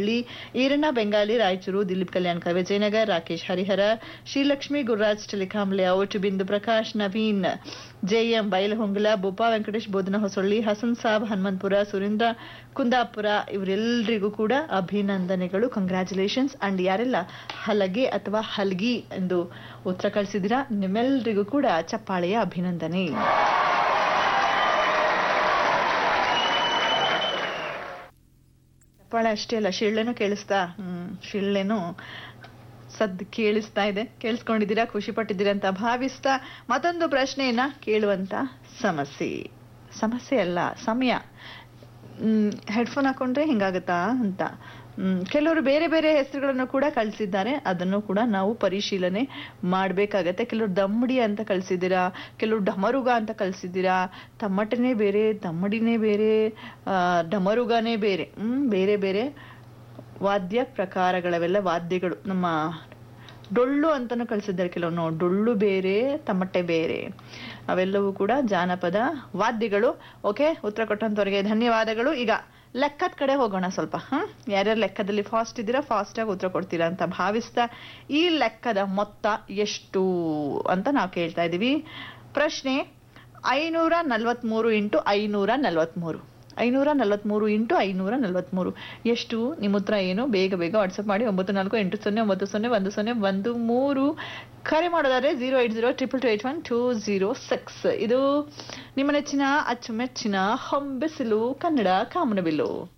Hubli Iranna Bengali Raichur Dilip Kalyankar Vijayanagar Rakesh Harihara Srilakshmi Gururaj telecom layout Bindu Prakash Naveen J M Bailhongal Bopa Venkatesh Bodhana Hosalli Hasan Saab Hanumanthapura Surendra Kundapura ಇವರೆಲ್ಲರಿಗೂ ಕೂಡ ಅಭಿನಂದನೆಗಳು ಕಂಗ್ರ್ಯಾಚುಲೇಷನ್ಸ್ ಅಂಡ್ ಯಾರೆಲ್ಲ ಹಲಗೆ ಅಥವಾ ಹಲ್ಗಿ ಎಂದು ಉತ್ತರ ಕಳಿಸಿದಿರಾ ನಿಮ್ಮೆಲ್ಲರಿಗೂ ಕೂಡ ಚಪ್ಪಾಳೆಯ ಅಭಿನಂದನೆ ಚಪ್ಪಾಳೆ ಅಷ್ಟೇ ಅಲ್ಲ ಶಿಳ್ಳೆನೂ ಕೇಳಿಸ್ತಾ ಹ್ಮ್ ಶಿಳ್ಳೆನೂ ಸದ್ದು ಕೇಳಿಸ್ತಾ ಇದೆ ಕೇಳಿಸ್ಕೊಂಡಿದ್ದೀರಾ ಖುಷಿ ಪಟ್ಟಿದ್ದೀರಾ ಅಂತ ಭಾವಿಸ್ತಾ ಮತ್ತೊಂದು ಪ್ರಶ್ನೆಯನ್ನ ಕೇಳುವಂತ ಸಮಸ್ಯೆ ಸಮಸ್ಯೆ ಅಲ್ಲ ಸಮಯ ಹೆಡ್ಫೋನ್ ಹಾಕೊಂಡ್ರೆ ಹಿಂಗಾಗತ್ತಾ ಅಂತ ಹ್ಮ್, ಕೆಲವರು ಬೇರೆ ಬೇರೆ ಹೆಸರುಗಳನ್ನು ಕೂಡ ಕಳಿಸಿದ್ದಾರೆ ಅದನ್ನು ಕೂಡ ನಾವು ಪರಿಶೀಲನೆ ಮಾಡಬೇಕಾಗತ್ತೆ ಕೆಲವರು ದಮ್ಮಡಿ ಅಂತ ಕಳಿಸಿದ್ದೀರಾ ಕೆಲವರು ಡಮರುಗ ಅಂತ ಕಳಿಸಿದ್ದೀರಾ ತಮ್ಮಟನೇ ಬೇರೆ ದಮ್ಮಡಿನೇ ಬೇರೆ ಆ, ಡಮರುಗನೇ ಬೇರೆ ಹ್ಮ್ ಬೇರೆ ಬೇರೆ ವಾದ್ಯ ಪ್ರಕಾರಗಳವೆಲ್ಲ ವಾದ್ಯಗಳು ನಮ್ಮ ಡೊಳ್ಳು ಅಂತಾನು ಕಳಿಸಿದ್ದಾರೆ ಕೆಲವನು ಡೊಳ್ಳು ಬೇರೆ ತಮಟೆ ಬೇರೆ ಅವೆಲ್ಲವೂ ಕೂಡ ಜಾನಪದ ವಾದ್ಯಗಳು ಓಕೆ ಉತ್ತರ ಕೊಟ್ಟಂತವರಿಗೆ ಧನ್ಯವಾದಗಳು ಈಗ ಲೆಕ್ಕದ ಕಡೆ ಹೋಗೋಣ ಸ್ವಲ್ಪ ಹ್ಮ್ ಯಾರ್ಯಾರು ಲೆಕ್ಕದಲ್ಲಿ ಫಾಸ್ಟ್ ಇದ್ದೀರಾ ಫಾಸ್ಟ್ ಆಗಿ ಉತ್ತರ ಕೊಡ್ತೀರಾ ಅಂತ ಭಾವಿಸ್ತಾ ಈ ಲೆಕ್ಕದ ಮೊತ್ತ ಎಷ್ಟು ಅಂತ ನಾವು ಕೇಳ್ತಾ ಇದೀವಿ ಪ್ರಶ್ನೆ ಐನೂರ ನಲ್ವತ್ಮೂರು ಇಂಟು ಐನೂರ ನಲ್ವತ್ಮೂರು ಐನೂರ ನಲ್ವತ್ಮೂರು ಇಂಟು ಐನೂರ ನಲ್ವತ್ಮೂರು ಎಷ್ಟು ನಿಮ್ಮ ಉತ್ತರ ಏನು ಬೇಗ ಬೇಗ ವಾಟ್ಸಪ್ ಮಾಡಿ ಒಂಬತ್ತು ನಾಲ್ಕು ಎಂಟು ಸೊನ್ನೆ ಒಂಬತ್ತು ಸೊನ್ನೆ ಒಂದು ಸೊನ್ನೆ ಒಂದು ಮೂರು ಕರೆ ಮಾಡೋದಾದ್ರೆ zero eight zero triple two eight one two zero six ಇದು ನಿಮ್ಮ ನೆಚ್ಚಿನ ಅಚ್ಚುಮೆಚ್ಚಿನ ಹೊಂಬೆಸಿಲು ಕನ್ನಡ ಕಾಮನಬಿಲ್ಲು